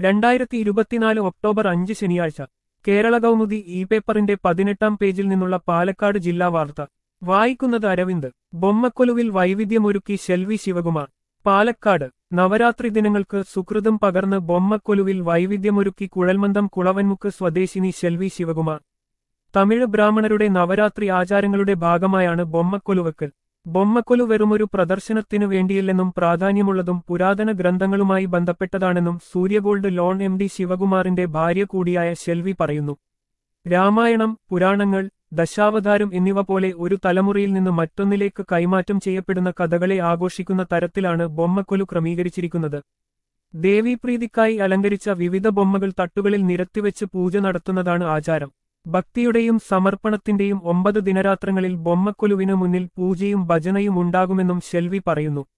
രണ്ടായിരത്തി ഇരുപത്തിനാല് ഒക്ടോബർ അഞ്ച് ശനിയാഴ്ച കേരള കൗമുദി ഇ പേപ്പറിന്റെ പതിനെട്ടാം പേജിൽ നിന്നുള്ള പാലക്കാട് ജില്ലാ വാർത്ത വായിക്കുന്നത് അരവിന്ദ് ബൊമ്മക്കൊലുവിൽ വൈവിധ്യമൊരുക്കി ഷെൽവി ശിവകുമാർ പാലക്കാട് നവരാത്രി ദിനങ്ങൾക്ക് സുകൃതം പകർന്ന് ബൊമ്മക്കൊലുവിൽ വൈവിധ്യമൊരുക്കി കുഴൽമന്ദം കുളവൻമുക്ക് സ്വദേശിനി ഷെൽവി ശിവകുമാർ തമിഴ് ബ്രാഹ്മണരുടെ നവരാത്രി ആചാരങ്ങളുടെ ഭാഗമായാണ് ബൊമ്മക്കൊലുവെക്കൽ ബൊമ്മക്കൊലു വെറുമൊരു പ്രദർശനത്തിനു വേണ്ടിയില്ലെന്നും പ്രാധാന്യമുള്ളതും പുരാതന ഗ്രന്ഥങ്ങളുമായി ബന്ധപ്പെട്ടതാണെന്നും സൂര്യഗോൾഡ് ലോൺ എം ഡി ശിവകുമാറിന്റെ ഭാര്യ കൂടിയായ ഷെൽവി പറയുന്നു രാമായണം പുരാണങ്ങൾ ദശാവതാരം എന്നിവ പോലെ ഒരു തലമുറയിൽ നിന്ന് മറ്റൊന്നിലേക്ക് കൈമാറ്റം ചെയ്യപ്പെടുന്ന കഥകളെ ആഘോഷിക്കുന്ന തരത്തിലാണ് ബൊമ്മക്കൊലു ക്രമീകരിച്ചിരിക്കുന്നത് ദേവീപ്രീതിക്കായി അലങ്കരിച്ച വിവിധ ബൊമ്മകൾ തട്ടുകളിൽ നിരത്തിവെച്ച് പൂജ നടത്തുന്നതാണ് ആചാരം ഭക്തിയുടെയും സമർപ്പണത്തിന്റെയും ഒമ്പത് ദിനരാത്രങ്ങളിൽ ബൊമ്മക്കൊലുവിനു മുന്നിൽ പൂജയും ഭജനയും ഉണ്ടാകുമെന്നും ഷെൽവി പറയുന്നു